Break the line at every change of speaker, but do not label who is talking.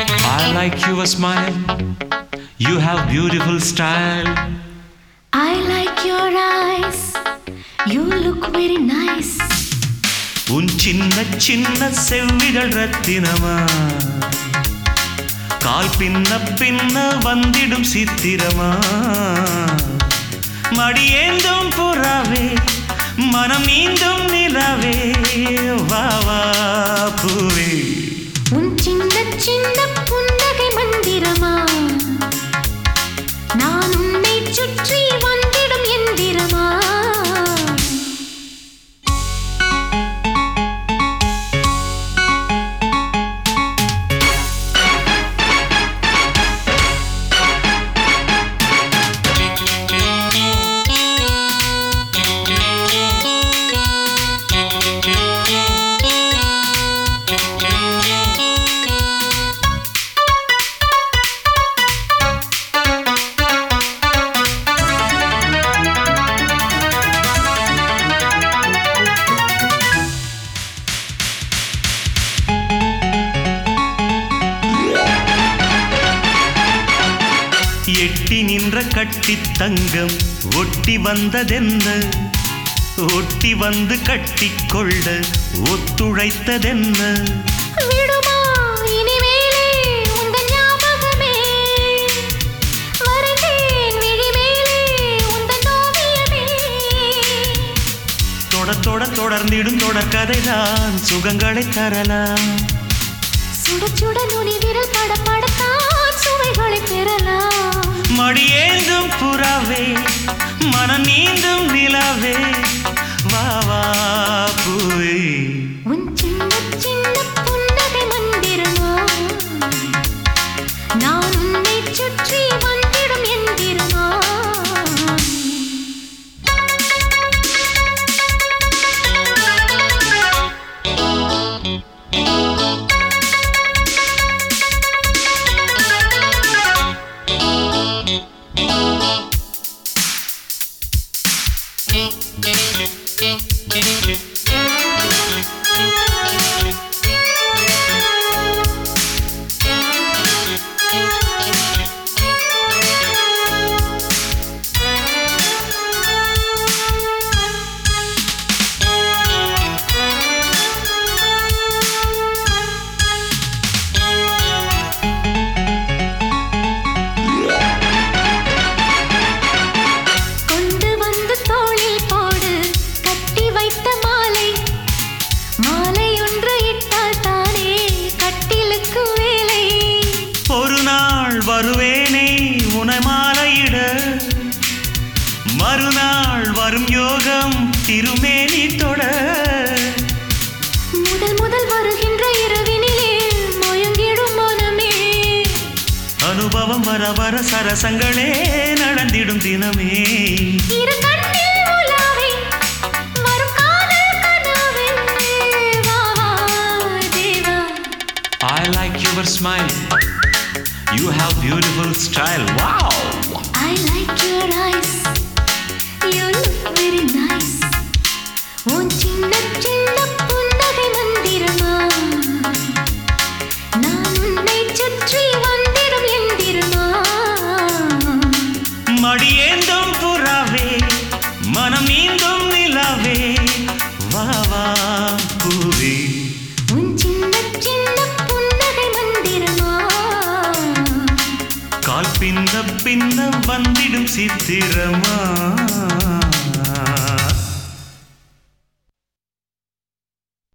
I like your smile. You have beautiful style.
I like your eyes. You look very nice.
உன் சின்ன சின்ன செவ்விகள் ரத்தினமா கால் பின்ன பின்ன வந்திடும் சித்திரமா மடியேந்தும் புறாவே மனம் நீந்தும் நிலாவே வா வா பூவே
உன் சின்ன சின்ன புன்னகை மந்திரமா நான் உன்னை சுற்றி வந்திடும் எந்திரமா
எட்டி நின்ற கட்டி தங்கம் ஒட்டி வந்ததென்ன ஒட்டி வந்து கட்டிக்கொள்ள ஒத்துழைத்ததென்ன
விடுமா இனிமேலே உந்தன் ஞாபகமே வரைந்தேன் விழிமேலே உந்தன் ஓவியமே
தொட தொட தொடர்ந்திடும் தொடர்கதைதான் சுகங்களை தரலாம்
சுட சுட நுனி விரல் பட படத்தான் சுவைகளை பெறலாம்
மடியேந்தும் புறாவே மனம் நீந்தும் நிலாவே வா வா பூவே
உன் சின்ன சின்ன புன்னகை மந்திரமா நான் உன்னை சுற்றி வந்திடும் எந்திரமா கொண்டு வந்து தோளில் போடு கட்டி வைத்த மாலை மாலை ஒன்று இட்டால் தானே கட்டிலுக்கு வேலை
ஒரு நாள் வருவேனே உனை மாலையிட மறுநாள் வரும் யோகம் திருமேனி தொட
முதல் முதல் வருகின்ற இரவினிலே மயங்கிடும் மனமே
அனுபவம் வர வர சரசங்களே நடந்திடும் தினமே
இரு கண்ணில் உலாவை வரும் காதல் கனவே வா வா தேவா
I like your smile. You have beautiful style. Wow!
I like your eyes. You look very nice. உன் சின்ன சின்ன புன்னகை மந்திரமா நான் உன்னை சுற்றி வந்திடும் எந்திரமா
மடியேந்தும் புறாவே மனம் நீந்தும் நிலாவே வா வா பூவே
உன் சின்ன சின்ன புன்னகை மந்திரமா
கால் பின்ன பின்ன வந்திடும் சித்திரமா